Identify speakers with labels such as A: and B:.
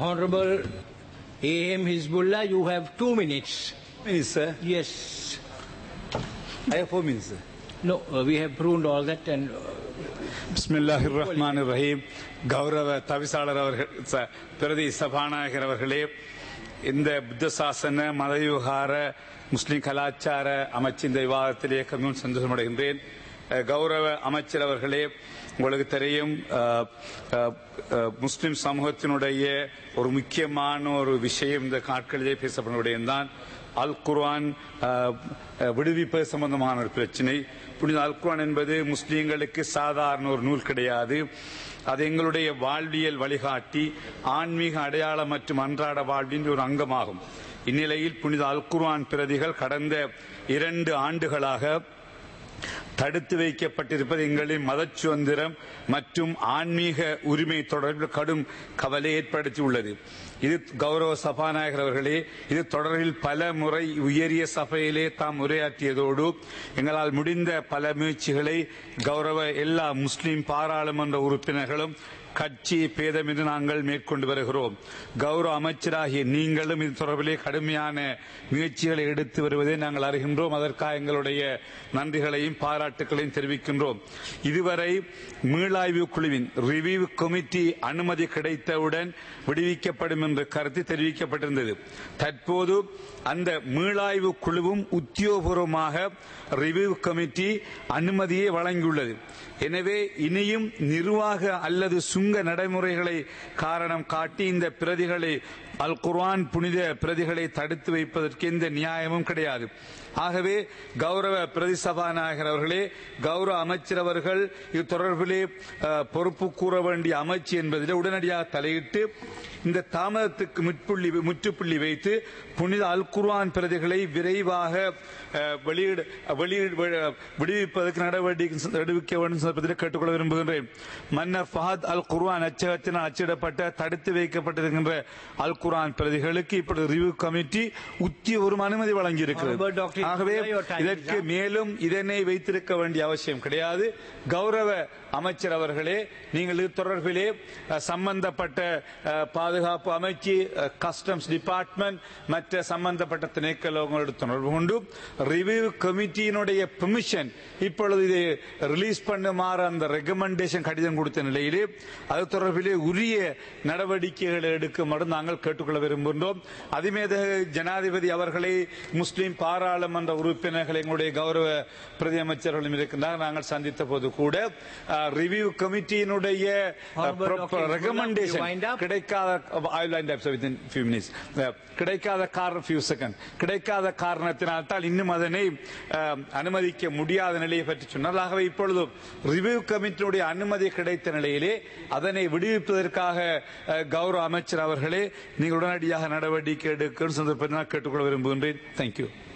A: Honorable A.M. Hizbullah, you have two minutes.
B: minutes, sir.
A: Yes.
B: I have four minutes, sir.
A: No, uh, we have pruned all that and uh,
B: பிஸ்மில்லாஹிர் ரஹ்மான் ரஹீம் கௌரவ தவிசாளர் அவர்கள் ச- பிரதி சபாநாயகர் அவர்களே இந்த புத்த சாசன மதவிவகார முஸ்லிம் கலாச்சார அமைச்சின் விவாதத்திலே கம்யூன் சந்தோஷமடைகின்றேன் அஹ், கௌரவ அமைச்சர் அவர்களே உங்களுக்கு தெரியும் அஹ், அஹ், அஹ், முஸ்லிம் சமூகத்தினுடைய ஒரு முக்கியமான ஒரு விஷயம் இந்த நாட்களிலே பேசப்படும் தான் அல் குர்ஆன் அஹ், அஹ், விடுவிப்பது சம்பந்தமான ஒரு பிரச்சனை புனித அல் குர்ஆன் என்பது முஸ்லீம்களுக்கு சாதாரண ஒரு நூல் கிடையாது அது எங்களுடைய வாழ்வியல் வழிகாட்டி ஆன்மீக அடையாளம் மற்றும் அன்றாட வாழ்வின் ஒரு அங்கமாகும் இந்நிலையில் புனித அல் குர்ஆன் பிரதிகள் கடந்த இரண்டு ஆண்டுகளாக தடுத்து வைக்கப்பட்டிருப்பது எங்களின் மத சுதந்திரம் மற்றும் ஆன்மீக உரிமை தொடர்பில் கடும் கவலை ஏற்படுத்தியுள்ளது இது கௌரவ சபாநாயகர் அவர்களே இது தொடர்பில் பல முறை உயரிய சபையிலே தாம் உரையாற்றியதோடு எங்களால் முடிந்த பல முயற்சிகளை கௌரவ எல்லா முஸ்லிம் பாராளுமன்ற உறுப்பினர்களும் கட்சி பேதமின்றி நாங்கள் மேற்கொண்டு வருகிறோம் கௌரவ அமைச்சராகிய நீங்களும் இது தொடர்பிலே கடுமையான முயற்சிகளை எடுத்து வருவதை நாங்கள் அறிகின்றோம் அதற்காக எங்களுடைய நன்றிகளையும் பாராட்டுகளையும் தெரிவிக்கின்றோம் இதுவரை மீளாய்வு குழுவின் ரிவ்யூ கமிட்டி அனுமதி கிடைத்தவுடன் விடுவிக்கப்படும் என்ற கருத்து தெரிவிக்கப்பட்டிருந்தது தற்போது அந்த மீளாய்வு குழுவும் உத்தியோகபூர்வமாக ரிவ்யூ கமிட்டி அனுமதியை வழங்கியுள்ளது எனவே இனியும் நிர்வாக அல்லது சுங்க நடைமுறைகளை காரணம் காட்டி இந்த பிரதிகளை அல் குர்ஆன் புனித பிரதிகளை தடுத்து வைப்பதற்கு எந்த நியாயமும் கிடையாது ஆகவே கௌரவ பிரதி சபாநாயகர் அவர்களே கௌரவ அமைச்சர் அவர்கள் இது தொடர்பிலே அஹ், பொறுப்பு கூற வேண்டிய அமைச்சு என்பதில் உடனடியாக தலையிட்டு இந்த தாமதத்துக்கு முற்புள்ளி முற்றுப்புள்ளி வைத்து புனித அல் குர்ஆன் பிரதிகளை விரைவாக அஹ், வெளியிட வெளியிட விடுவிப்பதற்கு நடவடிக்கை எடுக்க வேண்டும் என்பதை கேட்டுக்கொள்ள விரும்புகின்றேன் மன்னர் ஃபஹத் அல் குர்ஆன் அச்சகத்தினால் அச்சிடப்பட்ட தடுத்து வைக்கப்பட்டிருக்கின்ற அல் குர்ஆன் பிரதிகளுக்கு இப்பொழுது ரிவ்யூ கமிட்டி உத்தியோகபூர்வ அனுமதி வழங்கியிருக்கிறது
A: Honorable Dr.
B: ஆகவே
A: your time is
B: இதற்கு
A: up.
B: மேலும் இதனை வைத்திருக்க வேண்டிய அவசியம் கிடையாது கௌரவ அமைச்சர் அவர்களே நீங்கள் இது தொடர்பிலே அஹ், சம்பந்தப்பட்ட அஹ், பாதுகாப்பு அமைச்சு கஸ்டம்ஸ் டிபார்ட்மெண்ட் மற்ற சம்பந்தப்பட்ட திணைக்களங்களோடு தொடர்பு கொண்டு ரிவ்யூ கமிட்டியினுடைய பெர்மிஷன் இப்பொழுது இதை ரிலீஸ் பண்ணுமாறு அந்த ரெக்கமெண்டேஷன் கடிதம் கொடுத்த நிலையிலே அது தொடர்பிலே உரிய நடவடிக்கைகளை எடுக்குமாறு நாங்கள் கேட்டுக்கொள்ள விரும்புகின்றோம் அதிமேத ஜனாதிபதி அவர்களை முஸ்லிம் பாராளுமன்ற உறுப்பினர்கள் எங்களுடைய கௌரவ பிரதி அமைச்சர்களும் இருக்கின்றார் நாங்கள் சந்தித்த போது கூட ரிவ்யூ கமிட்டியினுடைய
A: Honorable Dr. Hizbullah,
B: recommendation
A: will you wind up?
B: கிடைக்காத I will wind up, sir, within few minutes. Uh, கிடைக்காத காரணம் few seconds. கிடைக்காத காரணத்தினால் தான் இன்னும் அதனை uh, அனுமதிக்க முடியாத நிலையை பற்றி சொன்னால் ஆகவே இப்பொழுது ரிவ்யூ கமிட்டியுடைய அனுமதி கிடைத்த நிலையிலே அதனை விடுவிப்பதற்காக uh, கௌரவ அமைச்சர் அவர்களே நீங்கள் உடனடியாக நடவடிக்கை எடுக்கணும் சந்தர்ப்பத்தில் நான் கேட்டுக்கொள்ள விரும்புகின்றேன் தேங்க்யூ